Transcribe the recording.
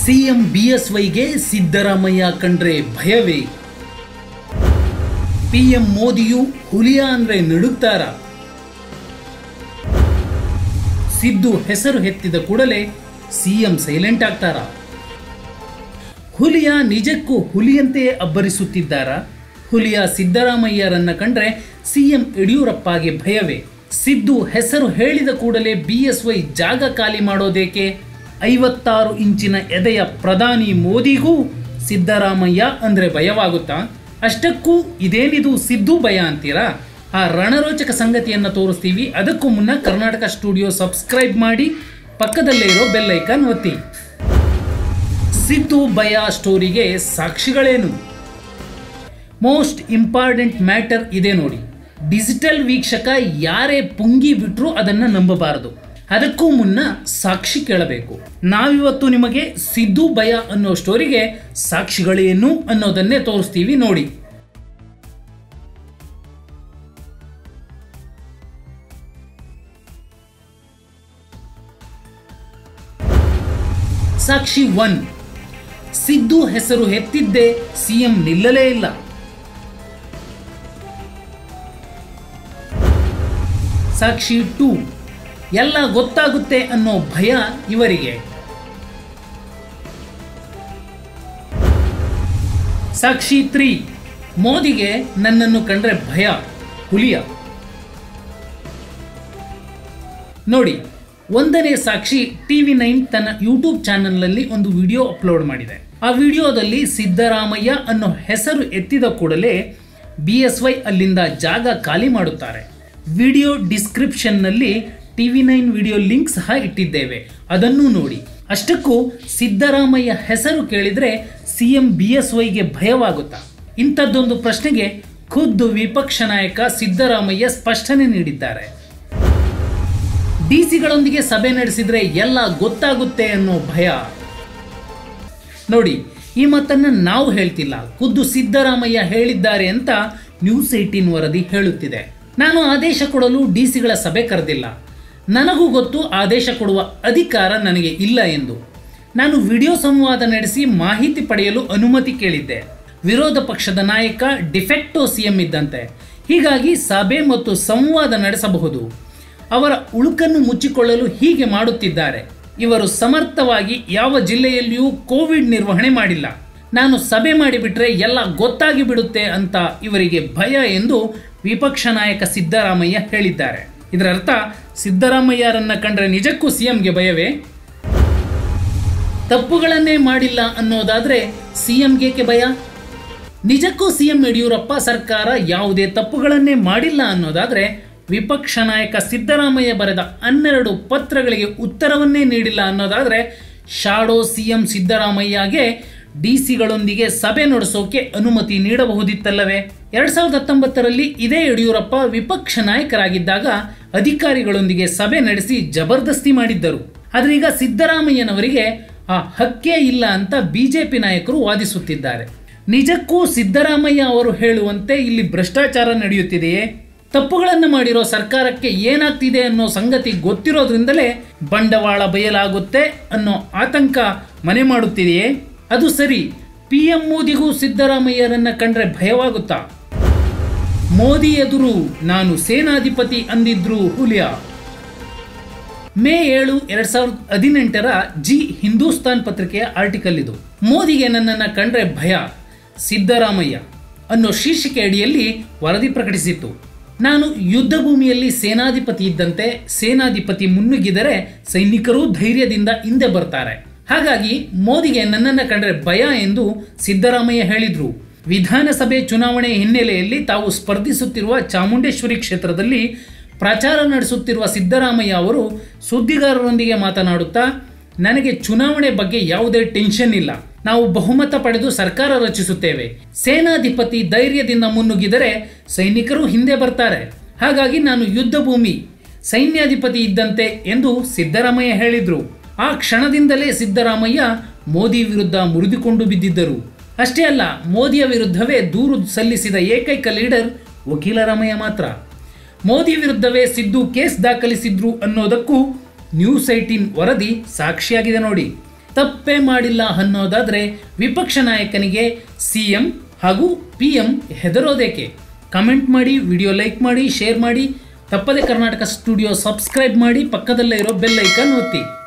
CM ಬಿಎಸ್ವೈಗೆ Siddaramaiah ಕಂಡ್ರೆ ಭಯವೇ PM ಮೋದಿಯು ಹುಲಿಯ ಅಂದ್ರೆ ನಡುಗ್ತಾರ ಸಿದ್ದು ಹೆಸರು ಎತ್ತಿದ ಕೂಡಲೇ ಸಿಎಂ ಸೈಲೆಂಟ್ ಆಗ್ತಾರ ಹುಲಿಯ ನಿಜಕ್ಕೂ ಹುಲಿಯಂತೆಯೇ ಅಬ್ಬರಿಸುತ್ತಿದ್ದಾರಾ ಹುಲಿಯ ಸಿದ್ದರಾಮಯ್ಯರನ್ನ ಕಂಡ್ರೆ ಸಿಎಂ ಯಡಿಯೂರಪ್ಪಗೆ ಭಯವೇ ಸಿದ್ದು ಹೆಸರು ಹೇಳಿದ ಕೂಡಲೇ ಬಿಎಸ್ವೈ ಜಾಗ ಖಾಲಿ ಮಾಡೋದೇಕೆ ಐವತ್ತಾರು ಇಂಚಿನ ಎದೆಯ ಪ್ರಧಾನಿ ಮೋದಿಗೂ ಸಿದ್ದರಾಮಯ್ಯ ಅಂದ್ರೆ ಭಯವಾಗುತ್ತಾ ಅಷ್ಟಕ್ಕೂ ಇದೇನಿದು ಸಿದ್ದು ಭಯ ಅಂತೀರಾ ಆ ರಣರೋಚಕ ಸಂಗತಿಯನ್ನು ತೋರಿಸ್ತೀವಿ ಅದಕ್ಕೂ ಮುನ್ನ ಕರ್ನಾಟಕ ಸ್ಟುಡಿಯೋ ಸಬ್ಸ್ಕ್ರೈಬ್ ಮಾಡಿ ಪಕ್ಕದಲ್ಲೇ ಇರೋ ಬೆಲ್ ಐಕಾನ್ ಒತ್ತಿ ಸಿದ್ದು ಭಯ ಸ್ಟೋರಿಗೆ ಸಾಕ್ಷಿಗಳೇನು ಮೋಸ್ಟ್ ಇಂಪಾರ್ಟೆಂಟ್ ಮ್ಯಾಟರ್ ಇದೆ ನೋಡಿ ಡಿಜಿಟಲ್ ವೀಕ್ಷಕ ಯಾರೇ ಪುಂಗಿ ಬಿಟ್ರೂ ಅದನ್ನು ನಂಬಬಾರದು ಅದಕ್ಕೂ ಮುನ್ನ ಸಾಕ್ಷಿ ಕೇಳಬೇಕು ನಾವಿವತ್ತು ನಿಮಗೆ ಸಿದ್ದು ಭಯ ಅನ್ನೋ ಸ್ಟೋರಿಗೆ ಸಾಕ್ಷಿಗಳೇನು ಅನ್ನೋದನ್ನೇ ತೋರಿಸ್ತೀವಿ ನೋಡಿ ಸಾಕ್ಷಿ ಒನ್ ಸಿದ್ದು ಹೆಸರು ಎತ್ತಿದ್ದೇ ಸಿಎಂ ನಿಲ್ಲಲೇ ಇಲ್ಲ ಸಾಕ್ಷಿ ಟೂ ಎಲ್ಲ ಗೊತ್ತಾಗುತ್ತೆ ಅನ್ನೋ ಭಯ ಇವರಿಗೆ ಸಾಕ್ಷಿ ತ್ರೀ ಮೋದಿಗೆ ನನ್ನನ್ನು ಕಂಡ್ರೆ ಭಯ ಹುಲಿಯ ನೋಡಿ ಒಂದನೇ ಸಾಕ್ಷಿ ಟಿವಿ ನೈನ್ ತನ್ನ ಯೂಟ್ಯೂಬ್ ಚಾನೆಲ್ನಲ್ಲಿ ಒಂದು ವಿಡಿಯೋ ಅಪ್ಲೋಡ್ ಮಾಡಿದೆ ಆ ವಿಡಿಯೋದಲ್ಲಿ ಸಿದ್ದರಾಮಯ್ಯ ಅನ್ನೋ ಹೆಸರು ಎತ್ತಿದ ಕೂಡಲೇ ಬಿ ಎಸ್ ವೈ ಅಲ್ಲಿಂದ ಜಾಗ ಖಾಲಿ ಮಾಡುತ್ತಾರೆ ವಿಡಿಯೋ ಡಿಸ್ಕ್ರಿಪ್ಷನ್ನಲ್ಲಿ ಟಿವಿ ನೈನ್ ವಿಡಿಯೋ ಲಿಂಕ್ ಸಹ ಇಟ್ಟಿದ್ದೇವೆ ಅದನ್ನು ನೋಡಿ ಅಷ್ಟಕ್ಕೂ ಸಿದ್ದರಾಮಯ್ಯ ಹೆಸರು ಕೇಳಿದ್ರೆ ಸಿಎಂ ಬಿ ಎಸ್ ವೈಗೆ ಭಯವಾಗುತ್ತಾ ಇಂಥದ್ದೊಂದು ಪ್ರಶ್ನೆಗೆ ಖುದ್ದು ವಿಪಕ್ಷ ನಾಯಕ ಸಿದ್ದರಾಮಯ್ಯ ಸ್ಪಷ್ಟನೆ ನೀಡಿದ್ದಾರೆ ಡಿಸಿಗಳೊಂದಿಗೆ ಸಭೆ ನಡೆಸಿದ್ರೆ ಎಲ್ಲ ಗೊತ್ತಾಗುತ್ತೆ ಅನ್ನೋ ಭಯ ನೋಡಿ ಈ ಮಾತನ್ನ ನಾವು ಹೇಳ್ತಿಲ್ಲ ಖುದ್ದು ಸಿದ್ದರಾಮಯ್ಯ ಹೇಳಿದ್ದಾರೆ ಅಂತ ನ್ಯೂಸ್ ಏಟೀನ್ ವರದಿ ಹೇಳುತ್ತಿದೆ ನಾನು ಆದೇಶ ಕೊಡಲು ಡಿಸಿಗಳ ಸಭೆ ಕರೆದಿಲ್ಲ ನನಗೂ ಗೊತ್ತು ಆದೇಶ ಕೊಡುವ ಅಧಿಕಾರ ನನಗೆ ಇಲ್ಲ ಎಂದು ನಾನು ವಿಡಿಯೋ ಸಂವಾದ ನಡೆಸಿ ಮಾಹಿತಿ ಪಡೆಯಲು ಅನುಮತಿ ಕೇಳಿದ್ದೆ ವಿರೋಧ ಪಕ್ಷದ ನಾಯಕ ಡಿಫೆಕ್ಟೋ ಸಿಎಂ ಇದ್ದಂತೆ ಹೀಗಾಗಿ ಸಭೆ ಮತ್ತು ಸಂವಾದ ನಡೆಸಬಹುದು ಅವರ ಉಳುಕನ್ನು ಮುಚ್ಚಿಕೊಳ್ಳಲು ಹೀಗೆ ಮಾಡುತ್ತಿದ್ದಾರೆ ಇವರು ಸಮರ್ಥವಾಗಿ ಯಾವ ಜಿಲ್ಲೆಯಲ್ಲಿಯೂ ಕೋವಿಡ್ ನಿರ್ವಹಣೆ ಮಾಡಿಲ್ಲ ನಾನು ಸಭೆ ಮಾಡಿಬಿಟ್ರೆ ಎಲ್ಲ ಗೊತ್ತಾಗಿ ಬಿಡುತ್ತೆ ಅಂತ ಇವರಿಗೆ ಭಯ ಎಂದು ವಿಪಕ್ಷ ನಾಯಕ ಸಿದ್ದರಾಮಯ್ಯ ಹೇಳಿದ್ದಾರೆ ಇದರ ಅರ್ಥ ಸಿದ್ದರಾಮಯ್ಯರನ್ನ ಕಂಡ್ರೆ ನಿಜಕ್ಕೂ ಸಿಎಂಗೆ ಭಯವೇ ತಪ್ಪುಗಳನ್ನೇ ಮಾಡಿಲ್ಲ ಅನ್ನೋದಾದ್ರೆ ಸಿಎಂಗೇಕೆ ಭಯ ನಿಜಕ್ಕೂ ಸಿಎಂ ಯಡಿಯೂರಪ್ಪ ಸರ್ಕಾರ ಯಾವುದೇ ತಪ್ಪುಗಳನ್ನೇ ಮಾಡಿಲ್ಲ ಅನ್ನೋದಾದ್ರೆ ವಿಪಕ್ಷ ನಾಯಕ ಸಿದ್ದರಾಮಯ್ಯ ಬರೆದ ಹನ್ನೆರಡು ಪತ್ರಗಳಿಗೆ ಉತ್ತರವನ್ನೇ ನೀಡಿಲ್ಲ ಅನ್ನೋದಾದ್ರೆ ಶಾಡೋ ಸಿಎಂ ಸಿದ್ದರಾಮಯ್ಯಗೆ ಡಿಸಿಗಳೊಂದಿಗೆ ಸಭೆ ನಡೆಸೋಕೆ ಅನುಮತಿ ನೀಡಬಹುದಿತ್ತಲ್ಲವೇ ಎರಡ್ ಸಾವಿರದ ಹತ್ತೊಂಬತ್ತರಲ್ಲಿ ಇದೇ ಯಡಿಯೂರಪ್ಪ ವಿಪಕ್ಷ ನಾಯಕರಾಗಿದ್ದಾಗ ಅಧಿಕಾರಿಗಳೊಂದಿಗೆ ಸಭೆ ನಡೆಸಿ ಜಬರ್ದಸ್ತಿ ಮಾಡಿದ್ದರು ಆದ್ರೆ ಈಗ ಸಿದ್ದರಾಮಯ್ಯನವರಿಗೆ ಆ ಹಕ್ಕೇ ಇಲ್ಲ ಅಂತ ಬಿಜೆಪಿ ನಾಯಕರು ವಾದಿಸುತ್ತಿದ್ದಾರೆ ನಿಜಕ್ಕೂ ಸಿದ್ದರಾಮಯ್ಯ ಅವರು ಹೇಳುವಂತೆ ಇಲ್ಲಿ ಭ್ರಷ್ಟಾಚಾರ ನಡೆಯುತ್ತಿದೆಯೇ ತಪ್ಪುಗಳನ್ನು ಮಾಡಿರೋ ಸರ್ಕಾರಕ್ಕೆ ಏನಾಗ್ತಿದೆ ಅನ್ನೋ ಸಂಗತಿ ಗೊತ್ತಿರೋದ್ರಿಂದಲೇ ಬಂಡವಾಳ ಬಯಲಾಗುತ್ತೆ ಅನ್ನೋ ಆತಂಕ ಮನೆ ಮಾಡುತ್ತಿದೆಯೇ ಅದು ಸರಿ ಪಿ ಎಂ ಮೋದಿಗೂ ಸಿದ್ದರಾಮಯ್ಯರನ್ನ ಕಂಡ್ರೆ ಭಯವಾಗುತ್ತಾ ಮೋದಿ ಎದುರು ನಾನು ಸೇನಾಧಿಪತಿ ಅಂದಿದ್ರು ಹುಲಿಯ ಮೇ ಏಳು ಎರಡ್ ಸಾವಿರದ ಹದಿನೆಂಟರ ಜಿ ಹಿಂದೂಸ್ತಾನ್ ಪತ್ರಿಕೆಯ ಆರ್ಟಿಕಲ್ ಇದು ಮೋದಿಗೆ ನನ್ನನ್ನು ಕಂಡ್ರೆ ಭಯ ಸಿದ್ದರಾಮಯ್ಯ ಅನ್ನೋ ಶೀರ್ಷಿಕೆ ಅಡಿಯಲ್ಲಿ ವರದಿ ಪ್ರಕಟಿಸಿತ್ತು ನಾನು ಯುದ್ಧ ಭೂಮಿಯಲ್ಲಿ ಸೇನಾಧಿಪತಿ ಇದ್ದಂತೆ ಸೇನಾಧಿಪತಿ ಮುನ್ನುಗ್ಗಿದರೆ ಸೈನಿಕರೂ ಧೈರ್ಯದಿಂದ ಹಿಂದೆ ಬರ್ತಾರೆ ಹಾಗಾಗಿ ಮೋದಿಗೆ ನನ್ನನ್ನು ಕಂಡ್ರೆ ಭಯ ಎಂದು ಸಿದ್ದರಾಮಯ್ಯ ಹೇಳಿದ್ರು ವಿಧಾನಸಭೆ ಚುನಾವಣೆ ಹಿನ್ನೆಲೆಯಲ್ಲಿ ತಾವು ಸ್ಪರ್ಧಿಸುತ್ತಿರುವ ಚಾಮುಂಡೇಶ್ವರಿ ಕ್ಷೇತ್ರದಲ್ಲಿ ಪ್ರಚಾರ ನಡೆಸುತ್ತಿರುವ ಸಿದ್ದರಾಮಯ್ಯ ಅವರು ಸುದ್ದಿಗಾರರೊಂದಿಗೆ ಮಾತನಾಡುತ್ತಾ ನನಗೆ ಚುನಾವಣೆ ಬಗ್ಗೆ ಯಾವುದೇ ಟೆನ್ಷನ್ ಇಲ್ಲ ನಾವು ಬಹುಮತ ಪಡೆದು ಸರ್ಕಾರ ರಚಿಸುತ್ತೇವೆ ಸೇನಾಧಿಪತಿ ಧೈರ್ಯದಿಂದ ಮುನ್ನುಗ್ಗಿದರೆ ಸೈನಿಕರು ಹಿಂದೆ ಬರ್ತಾರೆ ಹಾಗಾಗಿ ನಾನು ಯುದ್ಧ ಭೂಮಿ ಸೈನ್ಯಾಧಿಪತಿ ಇದ್ದಂತೆ ಎಂದು ಸಿದ್ದರಾಮಯ್ಯ ಹೇಳಿದ್ರು ಆ ಕ್ಷಣದಿಂದಲೇ ಸಿದ್ದರಾಮಯ್ಯ ಮೋದಿ ವಿರುದ್ಧ ಮುರಿದುಕೊಂಡು ಬಿದ್ದಿದ್ದರು ಅಷ್ಟೇ ಅಲ್ಲ ಮೋದಿಯ ವಿರುದ್ಧವೇ ದೂರು ಸಲ್ಲಿಸಿದ ಏಕೈಕ ಲೀಡರ್ ವಕೀಲರಾಮಯ್ಯ ಮಾತ್ರ ಮೋದಿ ವಿರುದ್ಧವೇ ಸಿದ್ದು ಕೇಸ್ ದಾಖಲಿಸಿದ್ರು ಅನ್ನೋದಕ್ಕೂ ನ್ಯೂಸ್ ಏಟೀನ್ ವರದಿ ಸಾಕ್ಷಿಯಾಗಿದೆ ನೋಡಿ ತಪ್ಪೇ ಮಾಡಿಲ್ಲ ಅನ್ನೋದಾದರೆ ವಿಪಕ್ಷ ನಾಯಕನಿಗೆ ಸಿ ಎಂ ಹಾಗೂ ಪಿ ಎಂ ಹೆದರೋದೇಕೆ ಕಮೆಂಟ್ ಮಾಡಿ ವಿಡಿಯೋ ಲೈಕ್ ಮಾಡಿ ಶೇರ್ ಮಾಡಿ ತಪ್ಪದೆ ಕರ್ನಾಟಕ ಸ್ಟುಡಿಯೋ ಸಬ್ಸ್ಕ್ರೈಬ್ ಮಾಡಿ ಪಕ್ಕದಲ್ಲೇ ಇರೋ ಬೆಲ್ ಐಕನ್ ಒತ್ತಿ